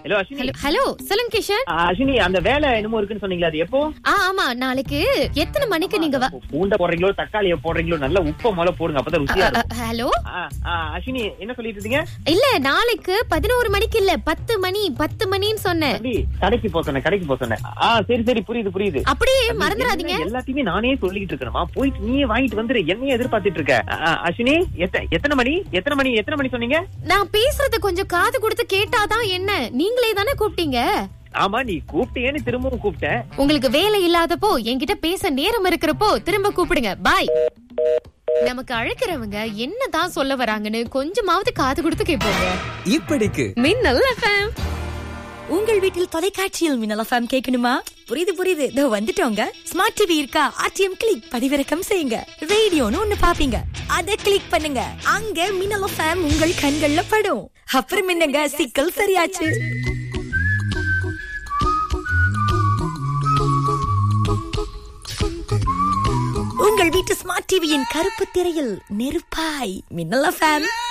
hello Ashwini hello hello சொல்லுங்க கிஷன் ஆ, அஸ்வினி அந்த வேலை என்னமோ இருக்குன்னு சொன்னீங்களா அது எப்போ ஆ ஆமா நாளைக்கு எத்தனை மணிக்கு நீங்க வ- பூண்டை போடுறீங்களோ தக்காளியை போடுறீங்களோ நல்ல உப்பை முதல்ல போடுங்க அப்பதான் ருசியா அ, இருக்கும் அ, ஹலோ ஆ, ஆ, அஸ்வினி என்ன சொல்லிட்டு இருந்தீங்க இல்ல நாளைக்கு பதினோரு மணிக்கு இல்ல பத்து மணி பத்து மணின்னு சொன்னேன் தம்பி கடைக்கு போக சொன்னேன் கடைக்கு போக சொன்னேன் ஆ சரி சரி புரியுது புரியுது அப்படியே தம்பி, மறந்துடாதீங்க என்ன எல்லாத்தையுமே நானே சொல்லிட்டு இருக்கணுமா போயிட்டு நீயே வாங்கிட்டு வந்துரு என்னையே எதிர்பார்த்துட்டு இருக்க ஆ, ஆ, அஸ்வினி எத்த- எத்தனை மணி எத்தனை மணி எத்தனை மணி சொன்னீங்க நான் பேசுறத கொஞ்சம் காது கொடுத்து கேட்டாதான் என்ன நீங்களே தானே கூப்பிட்டீங்க ஆமா நீ கூப்பிட்டேன்னு திரும்பவும் கூப்பிட்டேன் உங்களுக்கு வேலை இல்லாதப்போ என்கிட்ட பேச நேரம் இருக்கிறப்போ திரும்ப கூப்பிடுங்க பாய் நமக்கு அழைக்கிறவங்க என்னதான் சொல்ல வராங்கன்னு கொஞ்சமாவது காது கொடுத்து கேட்போங்க இப்படிக்கு மின்னல் எஃப்எம் உங்கள் வீட்டில் தொலைக்காட்சியில் மின்னல் எஃப்எம் கேட்கணுமா புரியுது புரியுது இதோ வந்துட்டோங்க ஸ்மார்ட் டிவி இருக்கா ஆர்டிஎம் கிளிக் பதிவிறக்கம் செய்யுங்க ரேடியோன்னு ஒண்ணு பாப்பீங்க அத கிளிக் பண்ணுங்க அங்க மின்னல் எஃப்எம் உங்கள் கண்கள்ல படும் அப்புறம் என்னங்க சிக்கல் சரியாச்சு உங்கள் வீட்டு ஸ்மார்ட் டிவியின் கருப்பு திரையில் நெருப்பாய் மின்னல் எஃப்எம்